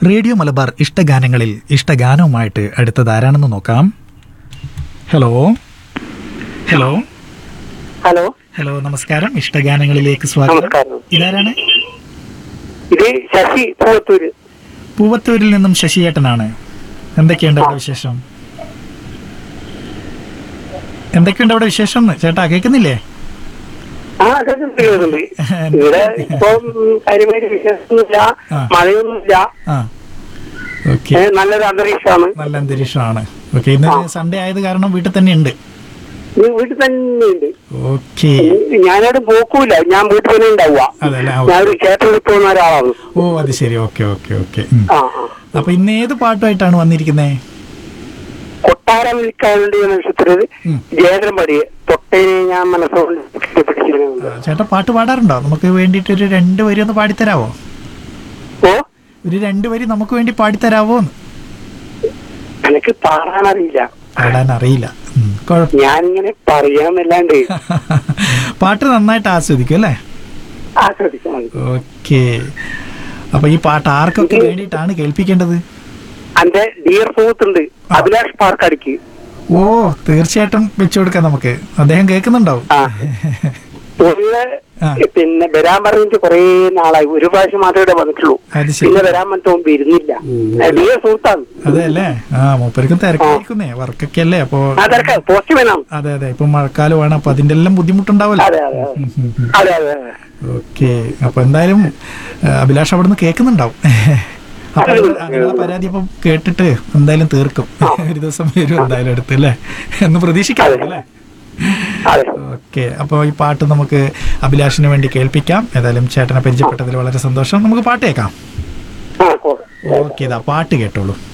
Radio Malabar ഇഷ്ടഗാനങ്ങളിൽ ഇഷ്ടഗാനവുമായിട്ട് അടുത്തത് ആരാണെന്ന് നോക്കാം ഹലോ ഹലോ ഹലോ ഹലോ നമസ്കാരം ഇഷ്ടഗാനങ്ങളിലേക്ക് സ്വാഗതം നമസ്കാരം ഇതാരാണ് ഇത് ശശി പൂവത്തൂര് പൂവത്തൂരിൽ നിന്നും ശശിയേട്ടനാണ് എന്തൊക്കെയുണ്ട് അവിടെ വിശേഷം എന്തൊക്കെയുണ്ട് അവിടെ വിശേഷം എന്ന്? ചേട്ടാ കേൾക്കുന്നില്ലേ ആ അതൊക്കെ കേൾക്കുന്നുണ്ട് ഇവിടെ ഇപ്പം കാര്യമായിട്ട് വിശേഷമൊന്നുമില്ല ആ. മഴയൊന്നുമില്ല ആ ഓക്കെ ഏ, നല്ലൊരു അന്തരീക്ഷമാണ് നല്ല അന്തരീക്ഷമാണ് ഓക്കെ ഇന്ന് സൺഡേ ആയത് കാരണം വീട്ടിൽ തന്നെ ഉണ്ട് ഈ വീട്ടിൽ തന്നെയുണ്ട് ഓക്കെ ഞാനവിടെ പോക്കൂല ഞാൻ വീട്ടിൽ തന്നെ ഉണ്ടാവുക അതല്ലേ ആ, ഞാൻ ഒരു ക്ഷേത്രത്തിൽ പോകുന്ന ഒരാളാണ് ഓ അത് ശരി ഓക്കെ ഓക്കെ ഓക്കെ ആ ആ അപ്പൊ ഇന്ന് ഏത് പാട്ടുമായിട്ടാണ് വന്നിരിക്കുന്നത് കൊട്ടാരം വിൽക്കാനുണ്ട് എന്ന നക്ഷത്രത്തിൽ ഉം. ജയന്ദ്രൻ പടി തൊട്ടേനെ ഞാൻ മനസ്സുകൊണ്ട് പിടിച്ചിരുന്നുണ്ട് ചേട്ടാ പാട്ട് പാടാറുണ്ടോ നമുക്ക് വേണ്ടിയിട്ട് ഒരു രണ്ട് വരി ഒന്ന് പാടിത്തരാവോ ഓ ഒരു രണ്ട് വരി നമുക്ക് വേണ്ടി പാടിത്തരാവോ എന്ന് എനിക്ക് പാടാനറിയില്ല പാടാൻ അറിയില്ല ഉം, കുഴപ്പം ഞാനിങ്ങനെ പറയാന്നല്ലാണ്ട് പാട്ട് നന്നായിട്ട് ആസ്വദിക്കും അല്ലേ ആസ്വദിക്കാൻ മതി ഓക്കെ അപ്പൊ ഈ പാട്ട് ആർക്കൊക്കെ വേണ്ടിയിട്ടാണ് കേൾപ്പിക്കേണ്ടത് എന്റെ ഡിയർ സുഹൃത്തുണ്ട് അഭിലാഷ് പാർക്കടിക്ക് ഓ തീർച്ചയായിട്ടും വെച്ചു കൊടുക്കാം നമുക്ക് അദ്ദേഹം കേൾക്കുന്നുണ്ടാവും ആ പുള്ളിയെ ആ. പിന്നെ വരാൻ പറഞ്ഞിട്ട് കൊറേ നാളായി ഒരു പ്രാവശ്യം മാത്രമേ ഇവിടെ വന്നിട്ടുള്ളൂ അത് ശരി പിന്നെ വരാൻ പറ്റും വരുന്നില്ല ഡിയർ സുഹൃത്താണ് അതെ അല്ലേ ആ മൂപ്പർക്കും തിരക്കായിരിക്കുന്നേ വർക്കൊക്കെ അല്ലേ അപ്പോ അതൊക്കെ പോസ്റ്റ് വേണം അതെ അതെ ഇപ്പൊ മഴക്കാലമാണ് അപ്പൊ അതിന്റെ എല്ലാം ബുദ്ധിമുട്ടുണ്ടാവല്ലോ അതെ അതെ അതെ. അതെ അതെ അതെ ഓക്കെ അപ്പൊ എന്തായാലും ആ, അഭിലാഷ് അവിടുന്ന് കേൾക്കുന്നുണ്ടാവും അപ്പൊ അത് അതിനുള്ള പരാതി അപ്പം കേട്ടിട്ട് എന്തായാലും തീർക്കും ഒരു ദിവസം വരും എന്തായാലും അടുത്ത് അല്ലേ എന്ന് പ്രതീക്ഷിക്കാം അല്ലേ അതെ ഓക്കെ അപ്പോൾ ഈ പാട്ട് നമുക്ക് അഭിലാഷിന് വേണ്ടി കേൾപ്പിക്കാം ഏതായാലും ചേട്ടനെ പരിചയപ്പെട്ടതിൽ വളരെ സന്തോഷം നമുക്ക് പാട്ട് കേൾക്കാം ആ കോ- ഓക്കെ ഇതാ പാട്ട് കേട്ടോളൂ